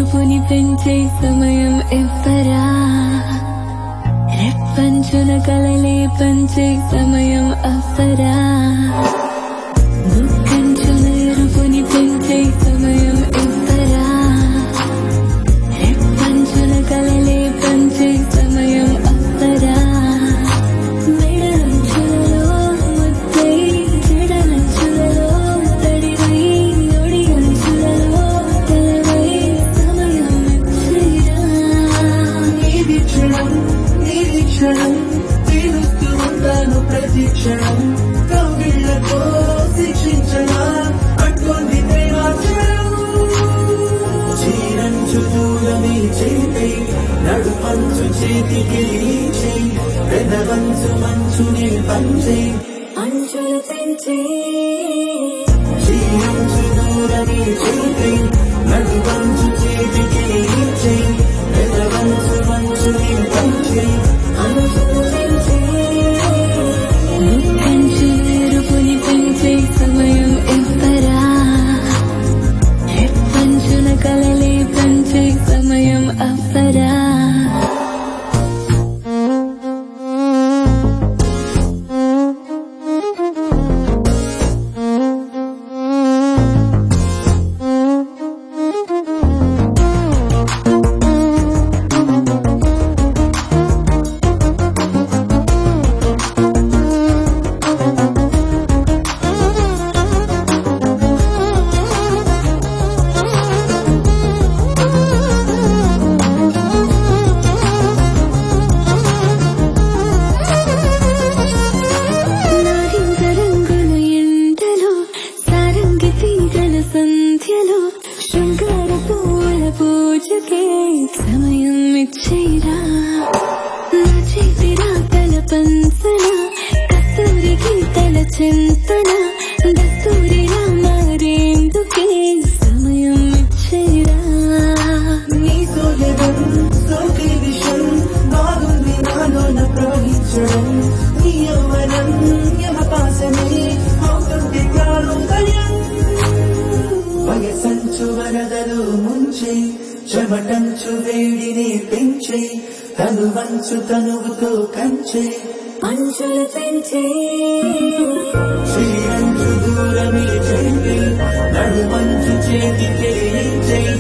ఎరుపుని పెంచే సమయం ఎవ్వరా రెప్పంచున కలలే పంచే సమయం అవ్వరా దుఃఖంచున ఎరుపుని పెంచే సమయం ఎవ్వరా రెప్పంచున కలలే పంచే సమయం అవ్వరా మెడలంచులలో ముద్దై చెడలంచులలో తడివై ఒడియంచులలో తలవై సమయం ఇచ్చేరా నీది క్షణం నీది క్షణం తీరుస్తూ ఉంటాను ప్రతి క్షణం కౌగిళ్లతో శిక్షించనా అటువంటి ప్రేమాచరం చీరంచు దూరమే చేతి నడుపంచు చేతికి చేయి పెదవంచు మంచునే పంచే అంచులు పెంచే చీరంచు దూరమే చేతి నడుపంచు చేతికి చేయి పెదవంచు మంచునే పంచే అంచులు పెంచే దుఃఖంచు ఎరుపుని పెంచే సమయం ఎవ్వరా రెప్పంచున కలలే పంచే సమయం అవ్వరా నారింజ రంగుల ఎండలో సారంగి తీగల సంధ్యలో శృంగార పూల పూజకే సమయం ఇచ్చేరా నా చేతి రాతల పంచన కస్తూరి గీతల చింతన దస్తూరి మారేందుకే సమయం ఇచ్చేరా నీ సోయగం సోకే విషం బాగుంది నాలోన ప్రవహించడం నీ యవ్వనం యమపాసమే అవుతుంది ప్రాణోదయం వయసంచు వరదలు ముంచే చెమటంచు వేడిని పెంచే తను వంచు తనువుతో కంచే అంచులు పెంచే శ్రీరంచు దూరమే చేయి నడుమంచు చేతికే చేయి